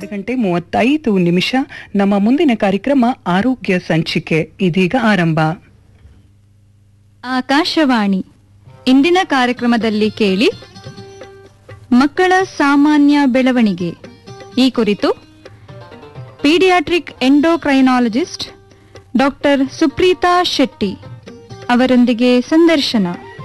ಗಂಟೆ ಮೂವತ್ತೈದು ನಿಮಿಷ ನಮ್ಮ ಮುಂದಿನ ಕಾರ್ಯಕ್ರಮ ಆರೋಗ್ಯ ಸಂಚಿಕೆ ಇದೀಗ ಆರಂಭ ಆಕಾಶವಾಣಿ ಇಂದಿನ ಕಾರ್ಯಕ್ರಮದಲ್ಲಿ ಕೇಳಿ ಮಕ್ಕಳ ಸಾಮಾನ್ಯ ಬೆಳವಣಿಗೆ ಈ ಕುರಿತು paediatric endocrinologist doctor Supreetha Shetty ಅವರೊಂದಿಗೆ ಸಂದರ್ಶನ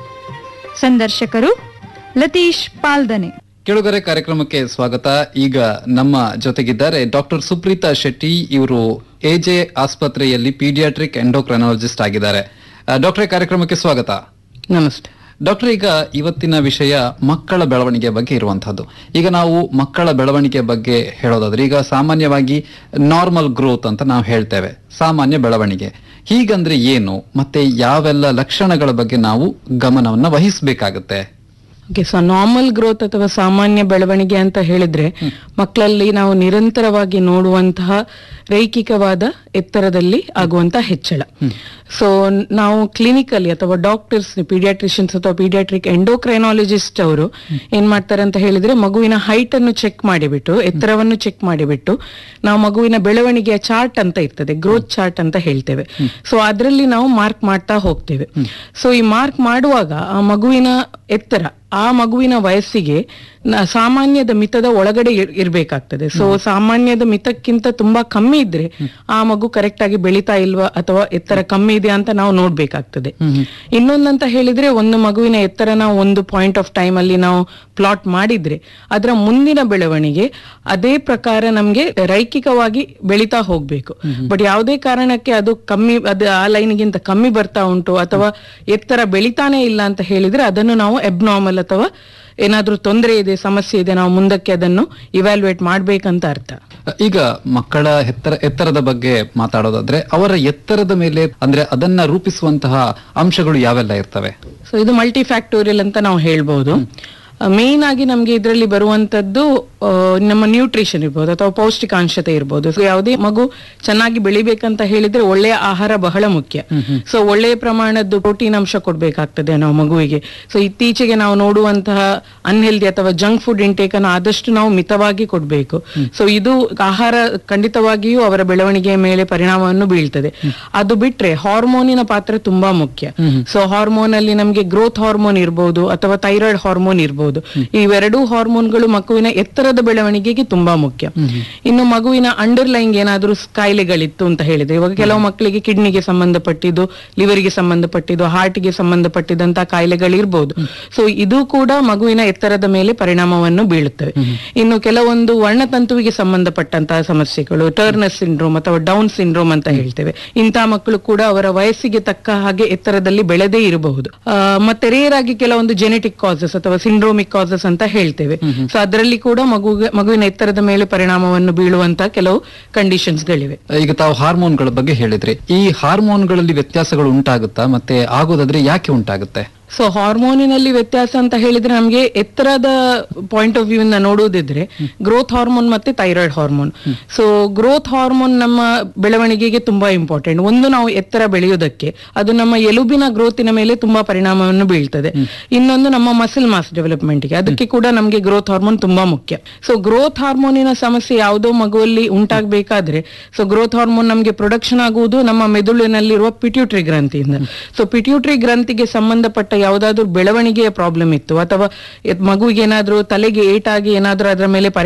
ಸಂದರ್ಶಕರು ಲತೀಶ್ ಪಾಲ್ದನೆ ಕೆಳಗರೆ ಕಾರ್ಯಕ್ರಮಕ್ಕೆ ಸ್ವಾಗತ ಈಗ ನಮ್ಮ ಜೊತೆಗಿದ್ದಾರೆ ಡಾಕ್ಟರ್ ಸುಪ್ರೀತಾ ಶೆಟ್ಟಿ ಇವರು ಎಜೆ ಆಸ್ಪತ್ರೆಯಲ್ಲಿ ಪೀಡಿಯಾಟ್ರಿಕ್ ಎಂಡೋಕ್ರೈನಾಲಜಿಸ್ಟ್ ಆಗಿದ್ದಾರೆ ಡಾಕ್ಟರ್ ಕಾರ್ಯಕ್ರಮಕ್ಕೆ ಸ್ವಾಗತ ನಮಸ್ತೆ ಡಾಕ್ಟರ್ ಈಗ ಇವತ್ತಿನ ವಿಷಯ ಮಕ್ಕಳ ಬೆಳವಣಿಗೆ ಬಗ್ಗೆ ಇರುವಂತಹದ್ದು ಈಗ ನಾವು ಮಕ್ಕಳ ಬೆಳವಣಿಗೆ ಬಗ್ಗೆ ಹೇಳೋದಾದ್ರೆ ಈಗ ಸಾಮಾನ್ಯವಾಗಿ ನಾರ್ಮಲ್ ಗ್ರೋತ್ ಅಂತ ನಾವು ಹೇಳ್ತೇವೆ ಸಾಮಾನ್ಯ ಬೆಳವಣಿಗೆ ಹೀಗಂದ್ರೆ ಏನು ಮತ್ತೆ ಯಾವೆಲ್ಲ ಲಕ್ಷಣಗಳ ಬಗ್ಗೆ ನಾವು ಗಮನವನ್ನ ವಹಿಸಬೇಕಾಗುತ್ತೆ ಓಕೆ ಸೊ ನಾರ್ಮಲ್ ಗ್ರೋತ್ ಅಥವಾ ಸಾಮಾನ್ಯ ಬೆಳವಣಿಗೆ ಅಂತ ಹೇಳಿದ್ರೆ ಮಕ್ಕಳಲ್ಲಿ ನಾವು ನಿರಂತರವಾಗಿ ನೋಡುವಂತಹ ರೈಕಿಕವಾದ ಎತ್ತರದಲ್ಲಿ ಆಗುವಂತಹ ಹೆಚ್ಚಳ ಸೊ ನಾವು ಕ್ಲಿನಿಕಲ್ಲಿ ಅಥವಾ ಡಾಕ್ಟರ್ಸ್ ಪೀಡಿಯಾಟ್ರಿಷಿಯನ್ಸ್ ಅಥವಾ ಪೀಡಿಯಾಟ್ರಿಕ್ ಎಂಡೋಕ್ರೈನಾಲಜಿಸ್ಟ್ ಅವರು ಏನ್ ಮಾಡ್ತಾರೆ ಅಂತ ಹೇಳಿದ್ರೆ ಮಗುವಿನ ಹೈಟ್ ಅನ್ನು ಚೆಕ್ ಮಾಡಿಬಿಟ್ಟು ಎತ್ತರವನ್ನು ಚೆಕ್ ಮಾಡಿಬಿಟ್ಟು ನಾವು ಮಗುವಿನ ಬೆಳವಣಿಗೆಯ ಚಾರ್ಟ್ ಅಂತ ಇರ್ತದೆ ಗ್ರೋತ್ ಚಾರ್ಟ್ ಅಂತ ಹೇಳ್ತೇವೆ ಸೊ ಅದರಲ್ಲಿ ನಾವು ಮಾರ್ಕ್ ಮಾಡ್ತಾ ಹೋಗ್ತೇವೆ ಸೊ ಈ ಮಾರ್ಕ್ ಮಾಡುವಾಗ ಆ ಮಗುವಿನ ಎತ್ತರ ಆ ಮಗುವಿನ ವಯಸ್ಸಿಗೆ ನ- ಸಾಮಾನ್ಯದ ಮಿತದ ಒಳಗಡೆ ಇರ್- ಇರ್ಬೇಕಾಗ್ತದೆ ಸೊ ಸಾಮಾನ್ಯದ ಮಿತಕ್ಕಿಂತ ತುಂಬಾ ಕಮ್ಮಿ ಇದ್ರೆ ಆ ಮಗು ಕರೆಕ್ಟ್ ಆಗಿ ಬೆಳಿತಾ ಇಲ್ವಾ ಅಥವಾ ಎತ್ತರ ಕಮ್ಮಿ ಇದೆ ಅಂತ ನಾವು ನೋಡ್ಬೇಕಾಗ್ತದೆ ಇನ್ನೊಂದಂತ ಹೇಳಿದ್ರೆ ಒಂದು ಮಗುವಿನ ಎತ್ತರ ನಾವು ಒಂದು ಪಾಯಿಂಟ್ ಆಫ್ ಟೈಮ್ ಅಲ್ಲಿ ನಾವು ಪ್ಲಾಟ್ ಮಾಡಿದ್ರೆ ಅದರ ಮುಂದಿನ ಬೆಳವಣಿಗೆ ಅದೇ ಪ್ರಕಾರ ನಮ್ಗೆ ರೈಕಿಕವಾಗಿ ಬೆಳಿತಾ ಹೋಗ್ಬೇಕು ಬಟ್ ಯಾವುದೇ ಕಾರಣಕ್ಕೆ ಅದು ಕಮ್ಮಿ ಅದು ಆ ಲೈನ್ಗಿಂತ ಕಮ್ಮಿ ಬರ್ತಾ ಉಂಟು ಅಥವಾ ಎತ್ತರ ಬೆಳಿತಾನೆ ಇಲ್ಲ ಅಂತ ಹೇಳಿದ್ರೆ ಅದನ್ನು ನಾವು ಎಬ್ನಾರ್ಮಲ್ ಅಥವಾ ಏನಾದ್ರೂ ತೊಂದರೆ ಇದೆ ಸಮಸ್ಯೆ ಇದೆ ನಾವು ಮುಂದಕ್ಕೆ ಅದನ್ನು ಇವ್ಯಾಲ್ಯೂಯೇಟ್ ಮಾಡ್ಬೇಕಂತ ಅರ್ಥ ಈಗ ಮಕ್ಕಳ ಎತ್ತರ ಎತ್ತರದ ಬಗ್ಗೆ ಮಾತಾಡೋದಾದ್ರೆ ಅವರ ಎತ್ತರದ ಮೇಲೆ ಅಂದ್ರೆ ಅದನ್ನ ರೂಪಿಸುವಂತಹ ಅಂಶಗಳು ಯಾವೆಲ್ಲ ಇರ್ತವೆ ಸೊ ಇದು ಮಲ್ಟಿ ಫ್ಯಾಕ್ಟೋರಿಯಲ್ ಅಂತ ನಾವು ಹೇಳ್ಬೋದು ಮೇನ್ ಆಗಿ ನಮ್ಗೆ ಇದರಲ್ಲಿ ಬರುವಂತದ್ದು ಆ, ನಮ್ಮ ನ್ಯೂಟ್ರಿಷನ್ ಇರ್ಬೋದು ಅಥವಾ ಪೌಷ್ಟಿಕಾಂಶತೆ ಇರ್ಬೋದು ಸೊ ಯಾವುದೇ ಮಗು ಚೆನ್ನಾಗಿ ಬೆಳಿಬೇಕಂತ ಹೇಳಿದ್ರೆ ಒಳ್ಳೆಯ ಆಹಾರ ಬಹಳ ಮುಖ್ಯ ಸೊ ಒಳ್ಳೆಯ ಪ್ರಮಾಣದ್ದು ಪ್ರೋಟೀನ್ ಅಂಶ ಕೊಡ್ಬೇಕಾಗ್ತದೆ ನಾವು ಮಗುವಿಗೆ ಸೊ ಇತ್ತೀಚೆಗೆ ನಾವು ನೋಡುವಂತಹ ಅನ್ಹೆಲ್ದಿ ಅಥವಾ ಜಂಕ್ ಫುಡ್ ಇಂಟೇಕ್ ಅನ್ನು ಆದಷ್ಟು ನಾವು ಮಿತವಾಗಿ ಕೊಡಬೇಕು ಸೊ ಇದು ಆಹಾರ ಖಂಡಿತವಾಗಿಯೂ ಅವರ ಬೆಳವಣಿಗೆಯ ಮೇಲೆ ಪರಿಣಾಮವನ್ನು ಬೀಳ್ತದೆ ಅದು ಬಿಟ್ರೆ ಹಾರ್ಮೋನಿನ ಪಾತ್ರ ತುಂಬಾ ಮುಖ್ಯ ಸೊ ಹಾರ್ಮೋನ್ ಅಲ್ಲಿ ನಮ್ಗೆ ಗ್ರೋತ್ ಹಾರ್ಮೋನ್ ಇರ್ಬೋದು ಅಥವಾ ಥೈರಾಯ್ಡ್ ಹಾರ್ಮೋನ್ ಇರ್ಬೋದು ಇವೆರಡೂ ಹಾರ್ಮೋನ್ಗಳು ಮಗುವಿನ ಎತ್ತರದ ಬೆಳವಣಿಗೆಗೆ ತುಂಬಾ ಮುಖ್ಯ ಇನ್ನು ಮಗುವಿನ ಅಂಡರ್ಲೈಂಗ್ ಏನಾದ್ರೂ ಕಾಯಿಲೆಗಳಿತ್ತು ಅಂತ ಹೇಳಿದ್ರೆ ಇವಾಗ ಕೆಲವು ಮಕ್ಕಳಿಗೆ ಕಿಡ್ನಿಗೆ ಸಂಬಂಧಪಟ್ಟಿದ್ದು ಲಿವರ್ಗೆ ಸಂಬಂಧಪಟ್ಟಿದ್ದು ಹಾರ್ಟ್ಗೆ ಸಂಬಂಧಪಟ್ಟಿದಂತ ಕಾಯಿಲೆಗಳಿರ್ಬೋದು ಸೊ ಇದು ಕೂಡ ಮಗುವಿನ ಎತ್ತರದ ಮೇಲೆ ಪರಿಣಾಮವನ್ನು ಬೀಳುತ್ತವೆ ಇನ್ನು ಕೆಲವೊಂದು ವರ್ಣತಂತುವಿಗೆ ಸಂಬಂಧಪಟ್ಟಂತಹ ಸಮಸ್ಯೆಗಳು ಟರ್ನಸ್ ಸಿಂಡ್ರೋಮ್ ಅಥವಾ ಡೌನ್ ಸಿಂಡ್ರೋಮ್ ಅಂತ ಹೇಳ್ತೇವೆ ಇಂತಹ ಮಕ್ಕಳು ಕೂಡ ಅವರ ವಯಸ್ಸಿಗೆ ತಕ್ಕ ಹಾಗೆ ಎತ್ತರದಲ್ಲಿ ಬೆಳೆದೇ ಇರಬಹುದು ಆ, ಮತ್ತೆ ರೇರ್ ಆಗಿ ಕೆಲವೊಂದು ಜೆನೆಟಿಕ್ ಕಾಸಸ್ ಅಥವಾ ಸಿಂಡ್ರೋಮಿಕ್ ಕಾಸಸ್ ಅಂತ ಹೇಳ್ತೇವೆ ಸೊ ಅದರಲ್ಲಿ ಕೂಡ ಮಗುಗೆ ಮಗುವಿನ ಎತ್ತರದ ಮೇಲೆ ಪರಿಣಾಮವನ್ನು ಬೀಳುವಂತ ಕೆಲವು ಕಂಡೀಷನ್ಸ್ ಗಳಿವೆ ಈಗ ತಾವು ಹಾರ್ಮೋನ್ಗಳ ಬಗ್ಗೆ ಹೇಳಿದ್ರಿ ಈ ಹಾರ್ಮೋನ್ಗಳಲ್ಲಿ ವ್ಯತ್ಯಾಸಗಳು ಉಂಟಾಗುತ್ತಾ ಮತ್ತೆ ಆಗೋದಾದ್ರೆ ಯಾಕೆ ಉಂಟಾಗುತ್ತೆ ಸೊ ಹಾರ್ಮೋನಿನಲ್ಲಿ ವ್ಯತ್ಯಾಸ ಅಂತ ಹೇಳಿದ್ರೆ ನಮಗೆ ಎತ್ತರದ ಪಾಯಿಂಟ್ ಆಫ್ ವ್ಯೂ ಇಂದ ನೋಡುವುದಿದ್ರೆ ಗ್ರೋತ್ ಹಾರ್ಮೋನ್ ಮತ್ತೆ thyroid hormone so growth hormone ನಮ್ಮ ಬೆಳವಣಿಗೆಗೆ ತುಂಬಾ ಇಂಪಾರ್ಟೆಂಟ್ ಒಂದು ನಾವು ಎತ್ತರ ಬೆಳೆಯುವುದಕ್ಕೆ ಅದು ನಮ್ಮ ಎಲುಬಿನ ಗ್ರೋತಿನ ಮೇಲೆ ತುಂಬಾ ಪರಿಣಾಮವನ್ನು ಬೀಳ್ತದೆ ಇನ್ನೊಂದು ನಮ್ಮ ಮಸಲ್ ಮಾಸ್ ಡೆವಲಪ್ಮೆಂಟ್ಗೆ ಅದಕ್ಕೆ ಕೂಡ ನಮಗೆ ಗ್ರೋತ್ ಹಾರ್ಮೋನ್ ತುಂಬಾ ಮುಖ್ಯ ಸೊ ಗ್ರೋತ್ ಹಾರ್ಮೋನಿನ ಸಮಸ್ಯೆ ಯಾವುದೋ ಮಗುವಲ್ಲಿ ಉಂಟಾಗಬೇಕಾದ್ರೆ ಸೊ ಗ್ರೋತ್ ಹಾರ್ಮೋನ್ ನಮಗೆ ಪ್ರೊಡಕ್ಷನ್ ಆಗುವುದು ನಮ್ಮ ಮೆದುಳಿನಲ್ಲಿರುವ ಪಿಟ್ಯೂಟ್ರಿ ಗ್ರಂಥಿಯಿಂದ ಸೊ ಪಿಟ್ಯೂಟ್ರಿ ಗ್ರಂಥಿಗೆ ಸಂಬಂಧಪಟ್ಟ ಯಾವುದಾದ್ರೂ ಬೆಳವಣಿಗೆಯ ಪ್ರಾಬ್ಲಮ್ ಇತ್ತು ಅಥವಾ ಎತ್- ಮಗುವಿಗೆ ಏನಾದ್ರೂ ತಲೆಗೆ ಏಟಾಗಿ ಏನಾದ್ರೂ ಅದರ ಮೇಲೆ